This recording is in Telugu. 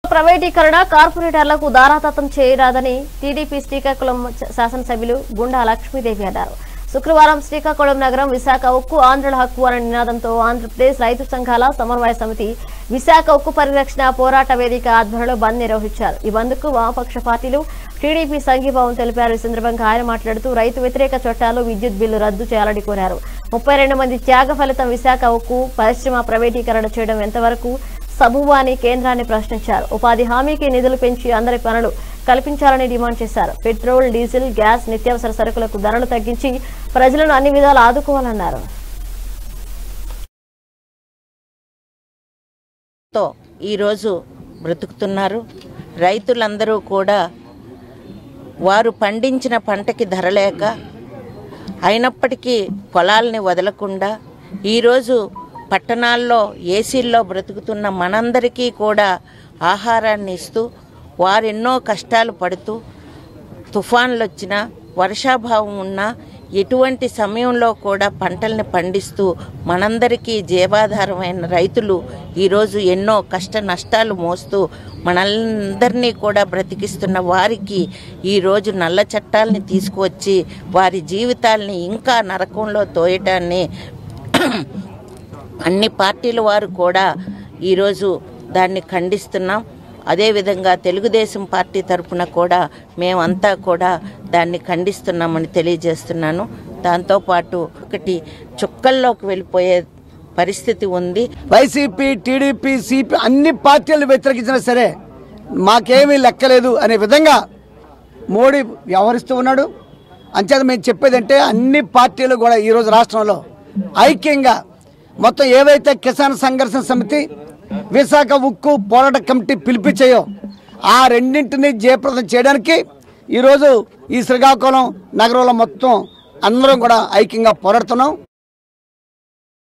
ప్రైవేటీకరణ కార్పొరేటర్లకు దారాదత్తం చేయరాదని టీడీపీ శ్రీకాకుళం శాసనసభ్యులు గుండా లక్ష్మీదేవి అన్నారు శుక్రవారం శ్రీకాకుళం నగరం విశాఖ ఉక్కు ఆంధ్రుల హక్కు అనే నినాదంతో ఆంధ్రప్రదేశ్ రైతు సంఘాల సమన్వయ సమితి విశాఖ ఉక్కు పరిరక్షణ పోరాట వేదిక ఆధ్వర్యంలో బంద్ నిర్వహించారు ఈ బంద్కు వామపక్ష పార్టీలు టీడీపీ సంఘీభావం తెలిపారు ఈ సందర్భంగా ఆయన మాట్లాడుతూ రైతు వ్యతిరేక చట్టాలు విద్యుత్ బిల్లు రద్దు చేయాలని కోరారు ముప్పై రెండు మంది త్యాగ ఫలితం విశాఖ ఉక్కు పరిశ్రమ ప్రైవేటీకరణ చేయడం ఎంతవరకు సబువు అని కేంద్రాన్ని ప్రశ్నించారు ఉపాధి హామీకి నిధులు పెంచి అందరి పనులు కల్పించాలని డిమాండ్ చేశారు పెట్రోల్ డీజిల్ గ్యాస్ నిత్యావసర సరుకులకు ధరలు తగ్గించి ప్రజలను అన్ని విధాలు ఆదుకోవాలన్నారు తో ఈరోజు బ్రతుకుతున్నారు రైతులందరూ కూడా వారు పండించిన పంటకి ధర లేక అయినప్పటికీ పొలాల్ని వదలకుండా ఈరోజు పట్టణాల్లో ఏసీల్లో బ్రతుకుతున్న మనందరికీ కూడా ఆహారాన్ని ఇస్తూ వారు ఎన్నో కష్టాలు పడుతూ తుఫాన్లు వచ్చినా వర్షాభావం ఉన్నా ఎటువంటి సమయంలో కూడా పంటల్ని పండిస్తూ మనందరికీ జీవాధారమైన రైతులు ఈరోజు ఎన్నో కష్ట నష్టాలు మోస్తూ మనందరినీ కూడా బ్రతికిస్తున్న వారికి ఈరోజు నల్ల చట్టాలని తీసుకువచ్చి వారి జీవితాల్ని ఇంకా నరకంలో తోయటాన్ని అన్ని పార్టీల వారు కూడా ఈరోజు దాన్ని ఖండిస్తున్నాం అదేవిధంగా తెలుగుదేశం పార్టీ తరఫున కూడా మేమంతా కూడా దాన్ని ఖండిస్తున్నామని తెలియజేస్తున్నాను దాంతోపాటు ఒకటి చుక్కల్లోకి వెళ్ళిపోయే పరిస్థితి ఉంది వైసీపీ టీడీపీ సిపి అన్ని పార్టీలను వ్యతిరేకించినా సరే మాకేమీ లెక్కలేదు అనే విధంగా మోడీ వ్యవహరిస్తూ ఉన్నాడు అంచేత మేము చెప్పేదంటే అన్ని పార్టీలు కూడా ఈరోజు రాష్ట్రంలో ఐక్యంగా మొత్తం ఏవైతే కిసాన్ సంఘర్షణ సమితి విశాఖ ఉక్కు పోరాట కమిటీ పిలిపించాయో ఆ రెండింటిని జయప్రదం చేయడానికి ఈరోజు ఈ శ్రీకాకుళం నగరంలో మొత్తం అందరం కూడా ఐక్యంగా పోరాడుతున్నాం